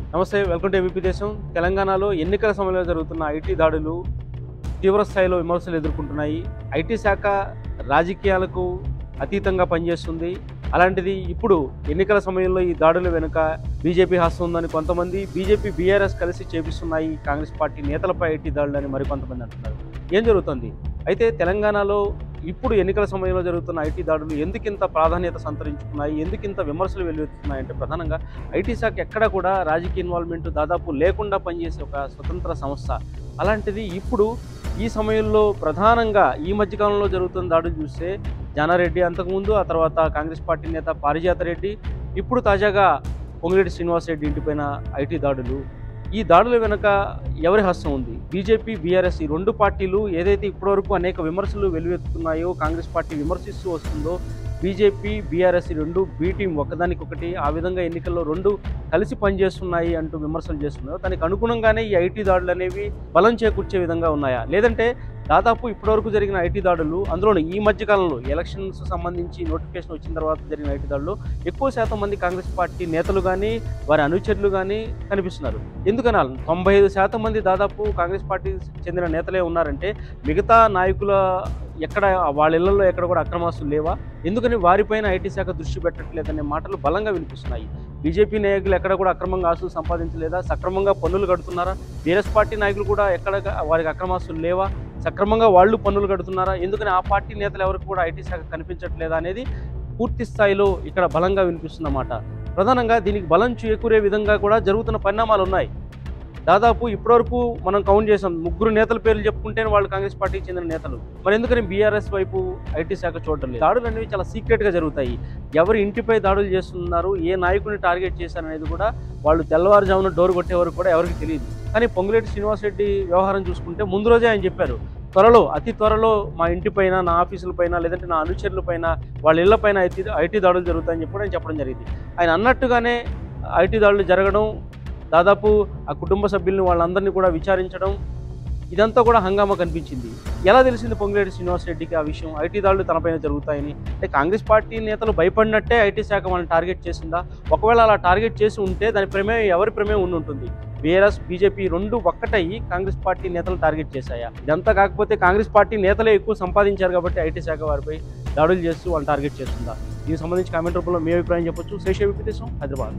నమస్తే welcome to ABP దేశం తెలంగాణలో ఎన్నికల సమయంలో జరుగుతున్న ఐటీ దాడులు తీవ్ర స్థాయిలో విమర్శలు ఎదుర్కొంటున్నాయి ఐటీ శాఖ రాజకీయాలకు అతీతంగా పనిచేస్తుంది అలాంటిది ఇప్పుడు ఎన్నికల సమయంలో ఈ దాడుల వెనుక బీజేపీ హస్తం ఉందని కొంతమంది బీజేపీ బీఆర్ఎస్ కలిసి చేపిస్తున్నాయి కాంగ్రెస్ పార్టీ నేతలపై ఐటీ దాడులని మరికొంతమంది అంటున్నారు ఏం జరుగుతుంది అయితే తెలంగాణలో ఇప్పుడు ఎన్నికల సమయంలో జరుగుతున్న ఐటీ దాడులు ఎందుకింత ప్రాధాన్యత సంతరించుకున్నాయి ఎందుకింత విమర్శలు వెల్లువెత్తుతున్నాయి అంటే ప్రధానంగా ఐటీ శాఖ ఎక్కడ కూడా రాజకీయ ఇన్వాల్వ్మెంట్ దాదాపు లేకుండా పనిచేసే ఒక స్వతంత్ర సంస్థ అలాంటిది ఇప్పుడు ఈ సమయంలో ప్రధానంగా ఈ మధ్యకాలంలో జరుగుతున్న దాడులు చూస్తే జానారెడ్డి అంతకుముందు ఆ తర్వాత కాంగ్రెస్ పార్టీ నేత పారిజాత రెడ్డి ఇప్పుడు తాజాగా పొంగిరెడ్డి శ్రీనివాసరెడ్డి ఇంటిపైన ఐటీ దాడులు ఈ దాడుల వెనుక ఎవరి హస్తం ఉంది బీజేపీ బీఆర్ఎస్ ఈ రెండు పార్టీలు ఏదైతే ఇప్పటివరకు అనేక విమర్శలు వెలువెత్తుతున్నాయో కాంగ్రెస్ పార్టీ విమర్శిస్తూ వస్తుందో బీజేపీ బీఆర్ఎస్ ఈ రెండు బీ టీం ఒకదానికొకటి ఆ విధంగా ఎన్నికల్లో రెండు కలిసి పనిచేస్తున్నాయి అంటూ విమర్శలు చేస్తున్నాయో దానికి అనుగుణంగానే ఈ ఐటీ దాడులు అనేవి బలం చేకూర్చే విధంగా ఉన్నాయా లేదంటే దాదాపు ఇప్పటివరకు జరిగిన ఐటీ దాడులు అందులోని ఈ మధ్య కాలంలో ఎలక్షన్స్ సంబంధించి నోటిఫికేషన్ వచ్చిన తర్వాత జరిగిన ఐటీ దాడులు ఎక్కువ శాతం మంది కాంగ్రెస్ పార్టీ నేతలు కానీ వారి అనుచరులు కానీ కనిపిస్తున్నారు ఎందుకనాలి తొంభై ఐదు శాతం మంది దాదాపు కాంగ్రెస్ పార్టీ చెందిన నేతలే ఉన్నారంటే మిగతా నాయకుల ఎక్కడ వాళ్ళ ఇళ్లలో ఎక్కడ కూడా అక్రమాస్తులు లేవా ఎందుకని వారిపైన ఐటీ శాఖ దృష్టి పెట్టట్లేదనే మాటలు బలంగా వినిపిస్తున్నాయి బీజేపీ నాయకులు ఎక్కడ కూడా అక్రమంగా ఆస్తులు సంపాదించలేదా సక్రమంగా పన్నులు కడుతున్నారా బీఆర్ఎస్ పార్టీ నాయకులు కూడా ఎక్కడ వారికి అక్రమాస్తులు లేవా సక్రమంగా వాళ్ళు పన్నులు కడుతున్నారా ఎందుకని ఆ పార్టీ నేతలు ఎవరికి కూడా ఐటీ శాఖ కనిపించట్లేదా అనేది పూర్తి స్థాయిలో ఇక్కడ బలంగా వినిపిస్తున్నమాట ప్రధానంగా దీనికి బలం చేకూరే విధంగా కూడా జరుగుతున్న పరిణామాలు ఉన్నాయి దాదాపు ఇప్పటివరకు మనం కౌంట్ చేసాం ముగ్గురు నేతల పేర్లు చెప్పుకుంటేనే వాళ్ళు కాంగ్రెస్ పార్టీకి చెందిన నేతలు మరి ఎందుకని బీఆర్ఎస్ వైపు ఐటీ శాఖ చూడడం లేదు దాడులు అనేవి చాలా సీక్రెట్గా జరుగుతాయి ఎవరి ఇంటిపై దాడులు చేస్తున్నారు ఏ నాయకుడిని టార్గెట్ చేశారనేది కూడా వాళ్ళు తెల్లవారుజామున డోర్ కొట్టే వరకు కూడా ఎవరికి తెలియదు కానీ పొంగులేటి శ్రీనివాసరెడ్డి వ్యవహారం చూసుకుంటే ముందు రోజే ఆయన చెప్పారు త్వరలో అతి త్వరలో మా ఇంటి పైన నా ఆఫీసుల పైన లేదంటే నా అనుచరుల పైన వాళ్ళ ఇళ్ల పైన ఐటీ ఐటీ దాడులు జరుగుతాయని చెప్పి కూడా ఆయన చెప్పడం జరిగింది ఆయన అన్నట్టుగానే ఐటీ దాడులు జరగడం దాదాపు ఆ కుటుంబ సభ్యుల్ని వాళ్ళందరినీ కూడా విచారించడం ఇదంతా కూడా హంగామా కనిపించింది ఎలా తెలిసింది పొంగిరెడ్డి శ్రీనివాసరెడ్డికి ఆ విషయం ఐటీ దాడులు తనపైన జరుగుతాయని అంటే కాంగ్రెస్ పార్టీ నేతలు భయపడినట్టే ఐటీ శాఖ వాళ్ళని టార్గెట్ చేసిందా ఒకవేళ అలా టార్గెట్ చేసి ఉంటే దాని ప్రమేయం ఎవరి ప్రమేయం ఉండి ఉంటుంది బీఆర్ఎస్ బీజేపీ రెండు ఒక్కటయ్యి కాంగ్రెస్ పార్టీ నేతలు టార్గెట్ చేశాయా ఇదంతా కాకపోతే కాంగ్రెస్ పార్టీ నేతలే ఎక్కువ సంపాదించారు కాబట్టి ఐటీ శాఖ వారిపై దాడులు చేస్తూ వాళ్ళని టార్గెట్ చేస్తుందా దీనికి సంబంధించి కామెంట్ రూపంలో మీ అభిప్రాయం చెప్పొచ్చు శేష విపిదేశం హైదరాబాద్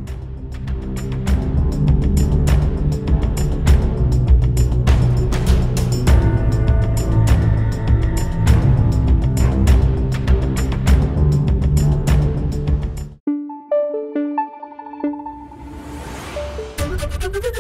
Thank you.